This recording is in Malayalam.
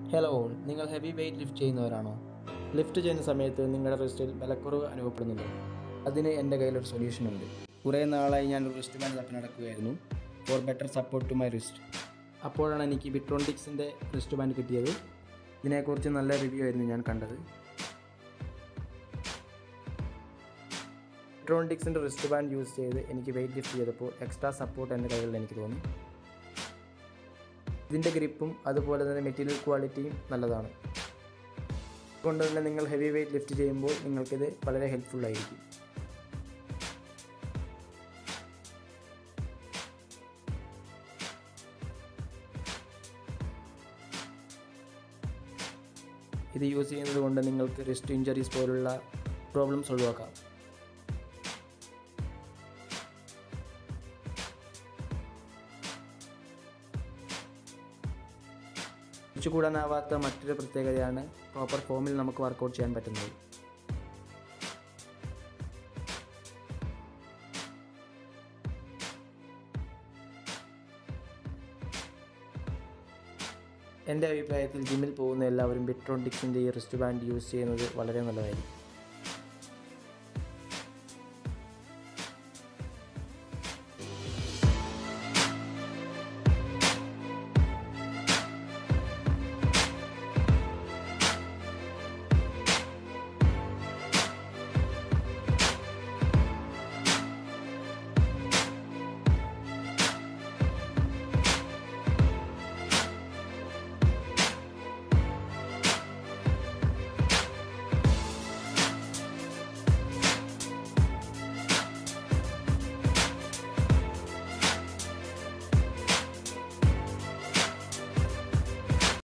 ഹലോ നിങ്ങൾ ഹെവി വെയിറ്റ് ലിഫ്റ്റ് ചെയ്യുന്നവരാണോ ലിഫ്റ്റ് ചെയ്യുന്ന സമയത്ത് നിങ്ങളുടെ റിസ്റ്റിൽ ബലക്കുറവ് അനുഭവപ്പെടുന്നുണ്ടോ അതിന് എൻ്റെ കയ്യിലൊരു സൊല്യൂഷൻ ഉണ്ട് കുറേ നാളായി ഞാൻ ഒരു റിസ്റ്റ് ബാൻഡ് തപ്പി നടക്കുകയായിരുന്നു for better support to my wrist അപ്പോഴാണ് എനിക്ക് ബിട്രോണ്ടിക്സിൻ്റെ റിസ്റ്റ് ബാൻഡ് കിട്ടിയത് ഇതിനെക്കുറിച്ച് നല്ല റിവ്യൂ ആയിരുന്നു ഞാൻ കണ്ടത് ബിട്രോണ്ടിക്സിൻ്റെ റിസ്റ്റ് ബാൻഡ് യൂസ് ചെയ്ത് എനിക്ക് വെയിറ്റ് ലിഫ്റ്റ് ചെയ്തപ്പോൾ എക്സ്ട്രാ സപ്പോർട്ട് എൻ്റെ കൈകളിൽ എനിക്ക് തോന്നി ഇതിൻ്റെ ഗ്രിപ്പും അതുപോലെ തന്നെ മെറ്റീരിയൽ ക്വാളിറ്റിയും നല്ലതാണ് അതുകൊണ്ട് തന്നെ നിങ്ങൾ ഹെവി വെയിറ്റ് ലിഫ്റ്റ് ചെയ്യുമ്പോൾ നിങ്ങൾക്കിത് വളരെ ഹെൽപ്ഫുൾ ആയിരിക്കും ഇത് യൂസ് ചെയ്യുന്നത് കൊണ്ട് നിങ്ങൾക്ക് റിസ്റ്റ് ഇഞ്ചറീസ് പോലുള്ള പ്രോബ്ലംസ് ഒഴിവാക്കാം ഒഴിച്ചുകൂടാനാവാത്ത മറ്റൊരു പ്രത്യേകതയാണ് പ്രോപ്പർ ഫോമിൽ നമുക്ക് വർക്കൗട്ട് ചെയ്യാൻ പറ്റുന്നത് എൻ്റെ അഭിപ്രായത്തിൽ ജിമ്മിൽ പോകുന്ന എല്ലാവരും ബിട്രോണ്ടിക്സിൻ്റെ ഈ റിസ്റ്റ് ബാൻഡ് യൂസ് ചെയ്യുന്നത് വളരെ നല്ലതായിരിക്കും